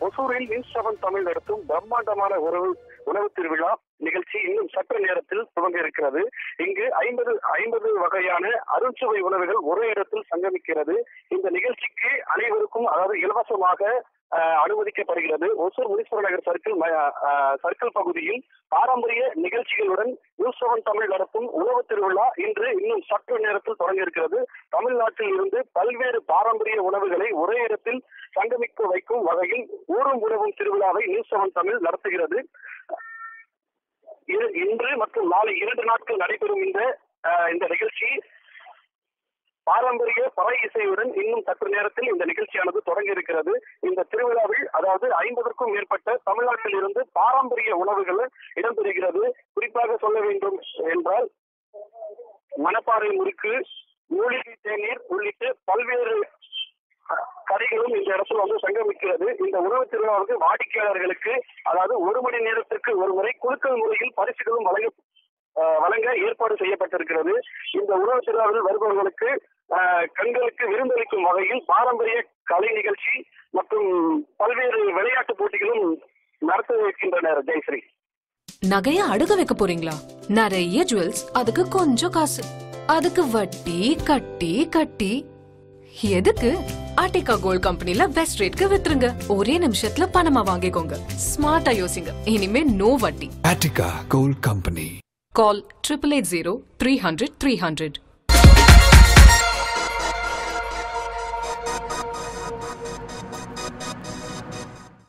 ஒசூரில் news seven Tamil நடத்தும் பிரம்மாண்டமான உறவு உணவு திருவிழா நிகழ்ச்சி இன்னும் சற்று நேரத்தில் துவங்க இருக்கிறது இங்கு ஐம்பது ஐம்பது வகையான அருட்சுவை உணவுகள் ஒரே இடத்தில் சங்கமிக்கிறது இந்த நிகழ்ச்சிக்கு அனைவருக்கும் அதாவது இலவசமாக அஹ், அனுமதிக்கப்படுகிறது ஒசூர் முனீஸ்வர நகர் சர்க்கிள் ம- அஹ், சர்க்கிள் பகுதியில் பாரம்பரிய நிகழ்ச்சிகளுடன் நியூஸ் செவன் தமிழ் நடத்தும் உணவு திருவிழா இன்று இன்னும் சற்று நேரத்தில் தொடங்க இருக்கிறது தமிழ்நாட்டில் இருந்து பல்வேறு பாரம்பரிய உணவுகளை ஒரே இடத்தில் சங்கமிக்க வைக்கும் வகையில் ஊரும் உணவும் திருவிழாவை நியூஸ் செவன் தமிழ் நடத்துகிறது இரு- இன்று மற்றும் நாளை இரண்டு நாட்கள் நடைபெறும் இந்த அஹ், இந்த நிகழ்ச்சி பாரம்பரிய பறை இசையுடன் இன்னும் சற்று நேரத்தில் இந்த நிகழ்ச்சியானது தொடங்க இருக்கிறது இந்த திருவிழாவில் அதாவது ஐம்பதற்கும் மேற்பட்ட தமிழ்நாட்டில் இருந்து பாரம்பரிய உணவுகள் இடம்பெறுகிறது குறிப்பாக சொல்ல வேண்டும் என்றால் மணப்பாறை முறுக்கு மூலிகை தேநீர் உள்ளிட்ட பல்வேறு அஹ், கடைகளும் இந்த இடத்துல வந்து சங்கமிக்கிறது இந்த உணவு திருவிழாவுக்கு வாடிக்கையாளர்களுக்கு அதாவது ஒரு மணி நேரத்திற்கு ஒரு முறை குலுக்கல் முறையில் பரிசுகளும் வழங்க அஹ், வழங்க ஏற்பாடு செய்யப்பட்டிருக்கிறது இந்த உணவு திருவிழாவில் வருபவர்களுக்கு அஹ், கண்களுக்கு விருந்தளிக்கும் வகையில் பாரம்பரிய கலை நிகழ்ச்சி மற்றும் பல்வேறு விளையாட்டு போட்டிகளும் நடத்த இருக்கின்றனர் ஜெயஸ்ரீ நகைய அடுக வைக்க போறீங்களா நிறைய ஜுவல்ஸ் அதுக்கு கொஞ்சம் காசு அதுக்கு வட்டி கட்டி கட்டி எதுக்கு ஆர்டிகா கோல்ட் கம்பெனில பெஸ்ட் ரேட்க்கு வித்துருங்க ஒரே நிமிஷத்துல பணமா வாங்கிக்கோங்க ஸ்மார்ட்டா யோசிங்க இனிமே நோ வட்டி Attica Gold Company. Call triple eight zero three hundred three hundred